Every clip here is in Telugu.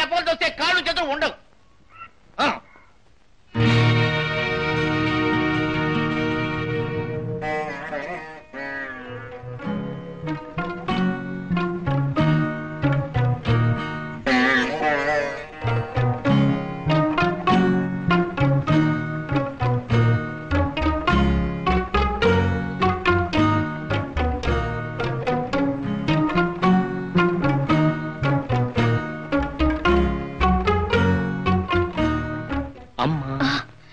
చెప్పవలసి వస్తే కాళ్ళు చేతులు ఉండవు ఆ. అమ్మా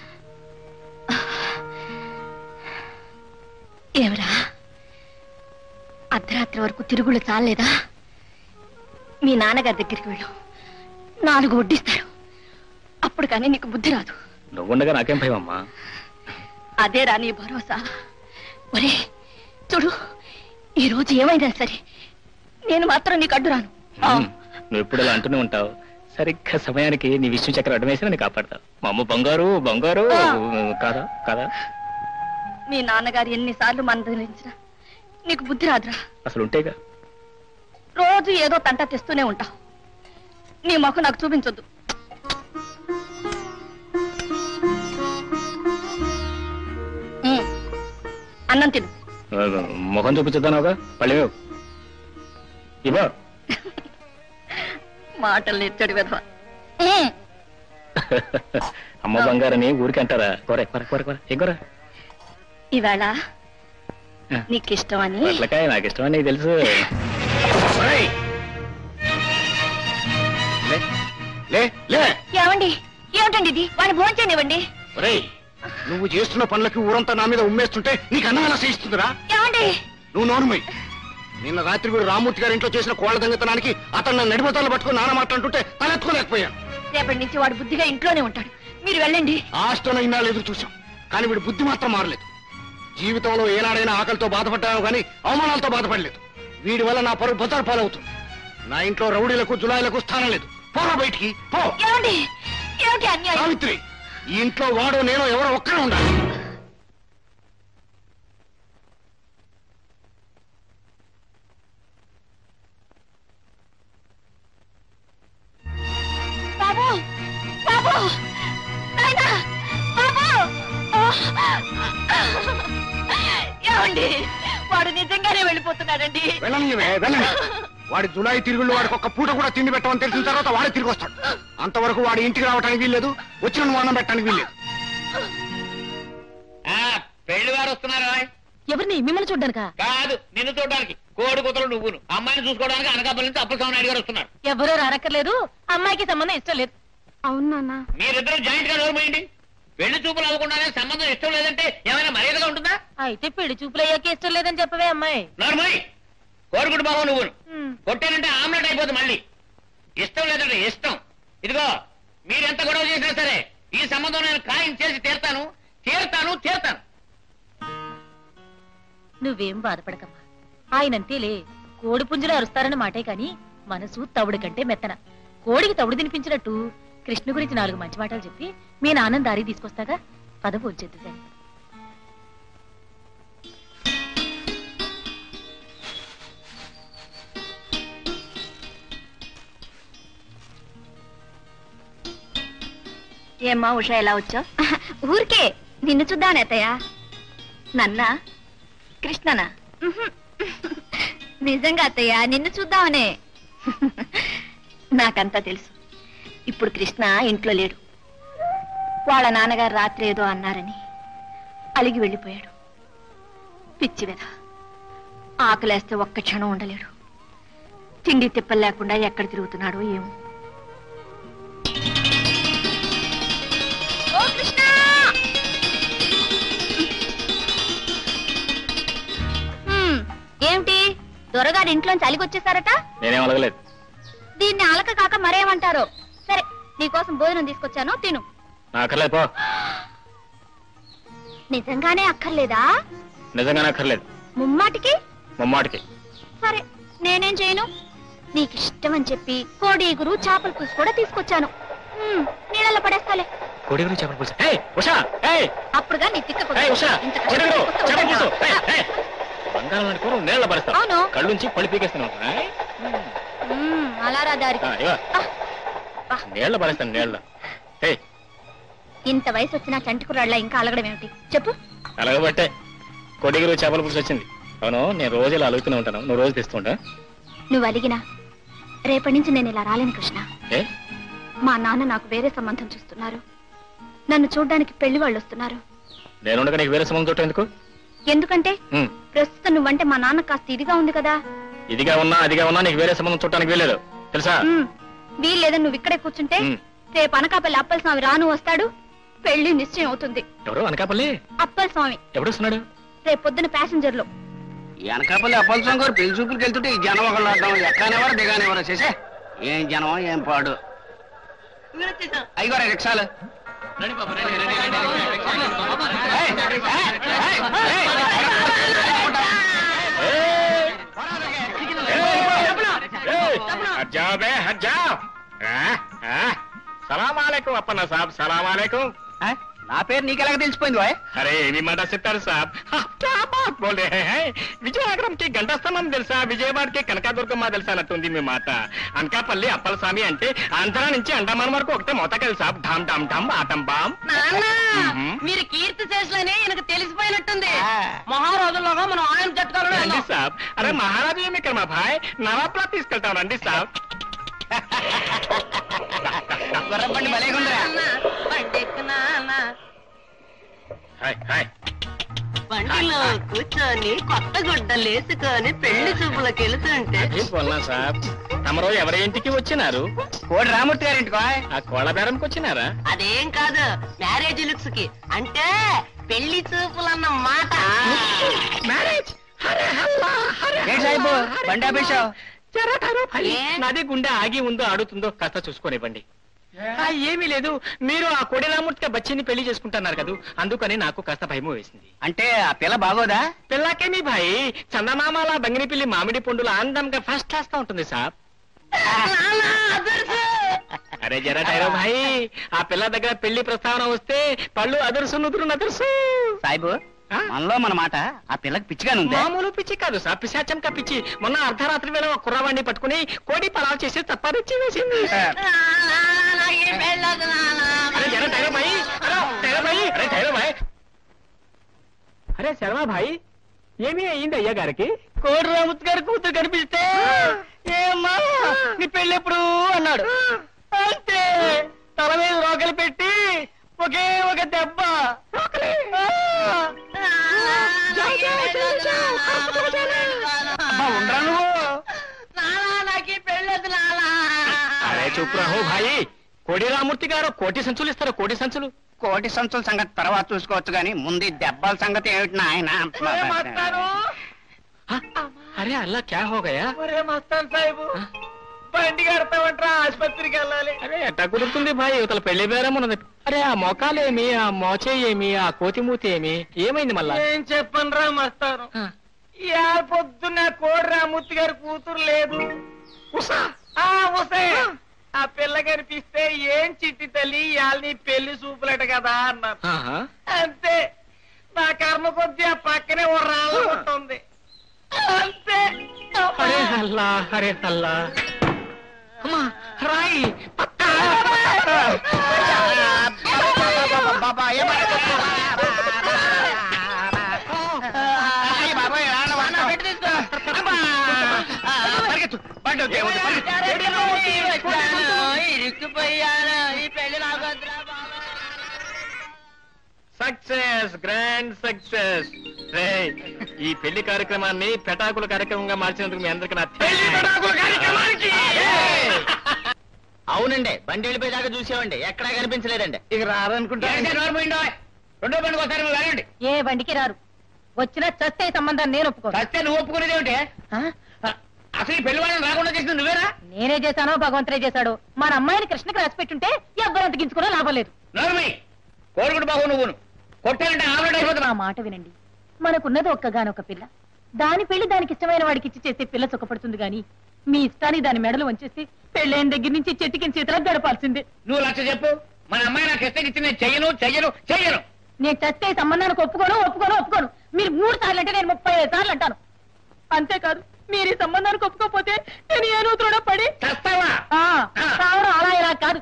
ఏమరా అర్ధరాత్రి వరకు తిరుగుళ్ళు చాలేదా మీ నాన్నగారి దగ్గరికి వెళ్ళు నాలుగు వడ్డిస్తారు అప్పుడు కానీ నీకు బుద్ధి రాదు నువ్వుండగా నాకేం భయం అమ్మా అదేరా నీ భరోసా ఒరే చూడు ఈ రోజు ఏమైనా సరే నేను మాత్రం నీకు అడ్డురాను ఆ, ఉమ్, నువ్వు ఎప్పుడు ఇలా అంటూనే ఉంటావు సరిగ్గా సమయానికి నీ విష్ణు చక్రం అడ్డమేసి నేను కాపాడతావు మా అమ్మ బంగారు బంగారు ఆ. కాదా కాదా మీ నాన్నగారు ఎన్నిసార్లు మందలించినా నీకు బుద్ధి రాదురా అసలు ఉంటేగా రోజు ఏదో తంట తెస్తూనే ఉంటావు నీ ముఖం నాకు చూపించొద్దు ఉమ్, అన్నం తిను ఆ, ముఖం చూపించుద్దానుగా పళ్ళి ఇవో మాటలు నేర్చాడు విధవ అమ్మ బంగారని ఊరికి అంటారా కొరే కొర కొర కొర ఏం కొర ఈవేళ ఆ. నీకు ఇష్టం అని పొట్లకాయ నాకు ఇష్టమని నీకు తెలుసు ఒరేయ్! లే, లే లే ఏమండి ఏమిటండి ఇది వాడిని భోంచనివ్వండి ఒరేయ్ నువ్వు చేస్తున్న పనులకి ఊరంతా నా మీద ఉమ్మేస్తుంటే నీకు అన్నం ఎలా చేయిస్తుందిరా ఏమండి నువ్వు నోరుమై నిన్న రాత్రి వీడు రామూర్తి గారి ఇంట్లో చేసిన కోళ్ళ దొంగతనానికి అతను నన్ను నడిమతాలు పట్టుకుని నాన్న మాట్లాడుతుంటే తలెత్తుకోలేకపోయాను రేపటి నుంచి వాడు బుద్ధిగా ఇంట్లోనే ఉంటాడు మీరు వెళ్ళండి ఆస్టోన ఇన్నాళ్ళు ఎదురు చూశాం కానీ వీడి బుద్ధి మాత్రం మారలేదు జీవితంలో ఏనాడైనా ఆకలితో బాధపడ్డావు కానీ అవమానాలతో బాధపడలేదు వీడి వల్ల నా పరువు బజార్ పాలవుతుంది నా ఇంట్లో రౌడీలకు జులాయిలకు స్థానం లేదు పోరా బయటికి పో ఏమండి ఏమిటి అన్యాయం సావిత్రి ఈ ఇంట్లో వాడు నేను ఎవరో ఒక్కడే ఉండాలి బాబు బాబు నాయనా బాబు ఏమండి వాడు నిజంగానే వెళ్ళిపోతున్నాడండి వెళ్ళనివే వెళ్ళని వాడి జులాయి తిరుగుళ్ళు వాడికి ఒక్క పూట కూడా తిండి పెట్టమని తెలిసిన తర్వాత వాడే తిరిగి వస్తాడు అంతవరకు వాడి ఇంటికి రావడానికి వీల్లేదు వచ్చిన వాడిని పెట్టడానికి వీల్లేదు పెళ్లి వారు వస్తున్నారా ఎవరిని మిమ్మల్ని చూడ్డానికా కాదు నిన్ను చూడడానికి కోడి కూతలు నువ్వును అమ్మాయిని చూసుకోవడానికి అనకాపల్లి నుంచి అప్పలస్వామి నాయుడు గారు వస్తున్నారు ఎవరూ రానక్కర్లేదు అమ్మాయికి సంబంధం ఇష్టం లేదు అవును నాన్న మీరిద్దరు జాయింట్ గా నోరుమోయండి పెళ్లి చూపులు అవ్వకుండానే సంబంధం ఇష్టం లేదంటే ఏమైనా మర్యాదగా ఉంటుందా అయితే పెళ్లి చూపులు అయ్యాక ఇష్టం లేదని చెప్పవే అమ్మాయి నోరుమోయ్ కోరుకుంటు బాబు నువ్వును కొట్టానంటే ఆమ్లెట్ అయిపోతుంది మళ్ళీ ఇష్టం లేదంటే ఇష్టం ఇదిగో మీరెంత గొడవ చేసినా సరే ఈ సంబంధం నేను ఖాయం చేసి తీరుతాను తీరుతాను తీరుతాను నువ్వేం బాధపడకమ్మా ఆయనంతేలే కోడి పుంజులు అరుస్తారన్న మాటే కాని మనసు తవుడు కంటే మెత్తన కోడికి తవుడు తినిపించినట్టు కృష్ణ గురించి నాలుగు మంచి మాటలు చెప్పి మీ నాన్న దారి తీసుకొస్తాగా పద పోంచేద్దు గాని ఏమ్మా ఉషా ఎలా వచ్చావు ఊరికే నిన్ను చూద్దామని అత్తయ్య నన్నా కృష్ణనా నిజంగా అత్తయ్య నిన్ను చూద్దామనే నాకంతా తెలుసు ఇప్పుడు కృష్ణ ఇంట్లో లేడు వాళ్ళ నాన్నగారు రాత్రి ఏదో అన్నారని అలిగి వెళ్ళిపోయాడు పిచ్చి వెధ ఆకలేస్తే ఒక్క క్షణం ఉండలేడు తిండి తిప్పలు లేకుండా ఎక్కడ తిరుగుతున్నాడో ఏమో ఓ కృష్ణ ఏమిటి దొరగారు ఇంట్లోంచి అలిగొచ్చేసారట నేనేం అలగలేదు దీన్ని అలక కాక మరేమంటారో సరే నీకోసం భోజనం తీసుకొచ్చాను తిను నా అక్కర్లేదు పో నిజంగానే అక్కర్లేదా నిజంగానే అక్కర్లేదు ముమ్మాటికి ముమ్మాటికి సరే నేనేం చేయను నీకు ఇష్టం అని చెప్పి కోడి ఎగురు చేపల పులుసు కూడా తీసుకొచ్చాను మ్మ్, నీళ్ళలో పడేస్తాలే కోడి గురించి చెప్పండి పులుసు ఏయ్ ఉషా ఏయ్ అప్పుడుగా నీ తిక్క కొడుకు. ఏయ్ ఉషా ఇంత కోడి కష్టపడి గురు తీసుకొస్తే చెప్పండి పులుసు వద్దంటావా? ఏయ్, ఏయ్. బంగారం లాంటి కూర నీళ్ళ పడతావు అవును. కళ్ళు నుంచి పళ్ళు పీకేస్తున్నావు ఏయ్? మ్మ్, అలా రా దారికి ఆ, ఇవ్వ. నీళ్ళ పడేస్తాను నీళ్ళ ఏ ఇంత వయసు వచ్చిన చంటి కుర్రాళ్ళ ఇంకా అలగడం ఏమిటి చెప్పు అలాగబట్టే కొడిగిరు చేపల పులుసు వచ్చింది అవును నేను రోజు ఇలా అలుగుతూనే ఉంటాను నువ్వు రోజు తెస్తుంటా నువ్వు అలిగినా రేపటి నుంచి నేను ఇలా రాలేను కృష్ణ ఏ మా నాన్న నాకు వేరే సంబంధం చూస్తున్నారు నన్ను చూడ్డానికి పెళ్లి వాళ్ళు వస్తున్నారు నేనుండగా నీకు వేరే సంబంధం చూడటం ఎందుకు ఎందుకంటే ఉమ్, ప్రస్తుతం నువ్వంటే మా నాన్న కాస్త ఇదిగా ఉంది కదా ఇదిగా ఉన్నా అదిగా ఉన్నా నీకు వేరే సంబంధం చూడటానికి వీలేదు తెలుసా ఉమ్, వీల్లేదని నువ్వు ఇక్కడే కూర్చుంటే ఉమ్. రేపు అనకాపల్లి అప్పల స్వామి రాను వస్తాడు పెళ్లి నిశ్చయం అవుతుంది ఎవరు అనకాపల్లి అప్పల స్వామి ఎప్పుడు వస్తున్నాడు రేపు పొద్దున ప్యాసింజర్ లో వెనకాపల్లి అప్పలసం గారు పెళ్లి చూపులకు వెళ్తుంటే ఈ జనం ఒకళ్ళు అర్థం ఎక్కనేవారు దిగానేవారు చేసే ఏం జనం ఏం పాడు అయ్యగారు రిక్షాలు ఏయ్, ఏయ్, ఏయ్, ఏయ్. हट जाओ बे हट जाओ సలాం అలైకుం అప్పన్న సాబ్ సలాం అలైకుం ఆ? నా పేరు నీకెలాగ తెలిసిపోయింది వాయ్ అరే ఏమి మాట చెప్తారు సాబ్ క్యా బాత్ బోల్ రే హై విజయనగరం కి గంటస్థానం తెలుసా విజయవాడ కి కనకాదుర్గమ్మ తెలుసా అన్నట్టుంది మీ మాట అనకాపల్లి అప్పల స్వామి అంటే ఆంధ్ర నుంచి అండమాన్ వరకు ఒకటే మొత్త కదా సాబ్ ఢామ్ ఢామ్ ఢామ్ ఆటం బామ్ నాన్న మ్మ్. మీరు కీర్తి చేసలేని ఈయనకు తెలిసిపోయినట్టుంది ఆ. మహారాజుల్లోగా మనం ఆయన జట్టుకోవడం రండి సాబ్ అరే మహారాజు ఏమి ఇక్కడ మా భాయ్ నవాబ్లా తీసుకెళ్తాం రండి సాబ్ గుర్రబండి భలేగుందిరా హాయ్ హాయ్ బండిలో కూర్చొని కొత్త గుడ్డలు వేసుకొని పెళ్లి చూపులకు వెళుతుంటే ఏం పోల్నా సాబ్ తమరు ఎవరి ఇంటికి వచ్చినారు కోడి రామూర్తి గారింటికి వాయ్ ఆ కోళ్ళ బేరంకి వచ్చినారా అదేం కాదు మ్యారేజ్ లుక్స్ కి అంటే పెళ్లి చూపులన్న మాట మ్యారేజ్ ఏంటి సాహిబు బండి ఆపేశావు ఏ? నాది గుండె ఆగి ఉందో ఆడుతుందో కాస్త చూసుకోనివ్వండి ఆ, ఏమీ లేదు మీరు ఆ కొడిరామూర్తిగా బచ్చిని పెళ్లి చేసుకుంటున్నారు కదా అందుకని నాకు కాస్త భయం వేసింది అంటే ఆ పిల్ల బాగోదా పిల్లకేమి భాయ్ చందమామల బంగిని మామిడి పండుల అందంగా ఫస్ట్ క్లాస్ గా ఉంటుంది సాబ్ నాన్న, అదర్సు. అరే జరా టైరో భాయ్ ఆ పిల్ల దగ్గర పెళ్లి ప్రస్తావన వస్తే పళ్ళు అదురుసు నుదురు నదురుసు సాయిబు ఆ? మనలో మన మాట ఆ పిల్లకి పిచ్చిగానే ఉంది మామూలు పిచ్చి కాదు సార్ పిశాచంక పిచ్చి మొన్న అర్ధరాత్రి వేళ ఒక కుర్రవాణ్ణి పట్టుకుని కోడి పలావ్ చేసి తప్పరిచ్చి వేసింది నాన్న, నాకు ఈ పెళ్ళొద్దు నాన్న. అరే జరా టైరో భాయ్ అరే టైరో భాయ్ అరే టైరో భాయ్ అరే శర్మా భాయ్ ఏమి అయ్యింది అయ్యా గారికి కోడి రాముత్ గారి కూతురు కనిపిస్తే ఏమ్మా నీ పెళ్ళి ఎప్పుడు అన్నాడు అంతే తల మీద రోకలు పెట్టి ఒకే ఒక దెబ్బ ఆ. అబ్బా, ఉండరా నువ్వు నానా నాకు ఈ పెళ్ళొద్దు నానా అరే చూపు రాహో భాయ్ కోడి రామూర్తి గారు కోటి సంచులు ఇస్తారు కోటి సంచులు కోటి సంచుల సంగతి తర్వాత చూసుకోవచ్చు కానీ ముందు ఈ దెబ్బల సంగతి ఏమిటి నాయన ఒరే మస్తాను హ? అరే అల్లా క్యా హో గయా ఒరే మస్తాన్ సాహిబు బండి కడతామంటారా ఆసుపత్రికి వెళ్ళాలి అరే ఎట్టా కుదురుతుంది భాయ్ ఇవతల పెళ్లి బేరం ఉన్నది అరే ఆ మొఖాలేమి ఆ మోచే ఏమి ఆ కోతిమూతి ఏమి ఏమైంది మళ్ళా ఏం చెప్పనురా మస్తాను ఆ, ఇవాళ పొద్దున్న కోడి రామూర్తి గారి కూతురు లేదు ఉసా ఆ ఉసే ఆ పిల్ల కనిపిస్తే ఏం చిట్టి తల్లి ఇవాళ నీ పెళ్లి చూపులట కదా అన్నారు ఆహా. అంతే నా కర్మ కొద్దీ ఆ పక్కనే ఓ రాళ్ళ ఉంటుంది అంతే అరే అల్లా అరే అల్లా అమ్మా రాయి పత్తా. బాబా ఇరుక్కుపోయాను ఈ పెళ్లి నాకొద్దురా బాబా. సక్సెస్ గ్రాండ్ సక్సెస్ రే ఈ పెళ్లి కార్యక్రమాన్ని పెటాకుల కార్యక్రమంగా మార్చినందుకు మీ అందరికి నా అవునండి బండి వెళ్ళిపోయేదాకా చూసామండి ఎక్కడా కనిపించలేదండి ఇక రారనుకుంటా రెండో బండికి ఒకసారి మీరు వెళ్ళండి ఏ బండికి రారు వచ్చిన చస్తే సంబంధాన్ని నేను ఒప్పుకో సత్య నువ్వు ఒప్పుకునేది ఏమిటి అసలు ఈ పెళ్లి వాళ్ళని రాకుండా చేసింది నువ్వేనా నేనే చేశానో భగవంతుడే చేశాడు మన అమ్మాయిని కృష్ణకి రాసి పెట్టుంటే ఎవ్వరు అంతకించుకునే లాభం లేదు నోర్మి కోరుకుడు బాబు నువ్వును కొట్టాలంటే ఆవిడ అయిపోతున్నా నా మాట వినండి మనకున్నది ఒక్కగానొక్క పిల్ల దాని పెళ్లి దానికి ఇష్టమైన వాడికి ఇచ్చి చేస్తే పిల్ల సుఖపడుతుంది గాని మీ ఇష్టాన్ని దాని మెడలు వంచేసి పెళ్ళైన దగ్గర నుంచి చెట్టుకిన చేతిలో గడపాల్సిందే నువ్వు లక్ష చెప్పు మన అమ్మాయి నాకు ఇష్టం ఇచ్చి నేను చెయ్యను చెయ్యను చెయ్యను నేను చస్తే ఈ సంబంధానికి ఒప్పుకోను ఒప్పుకోను ఒప్పుకోను మీరు మూడు సార్లు అంటే నేను ముప్పై ఐదు సార్లు అంటాను అంతేకాదు మీరు ఈ సంబంధానికి ఒప్పుకోకపోతే నేను ఏ నూతులో పడి చస్తావా ఆ, రావడం అలా ఇలా కాదు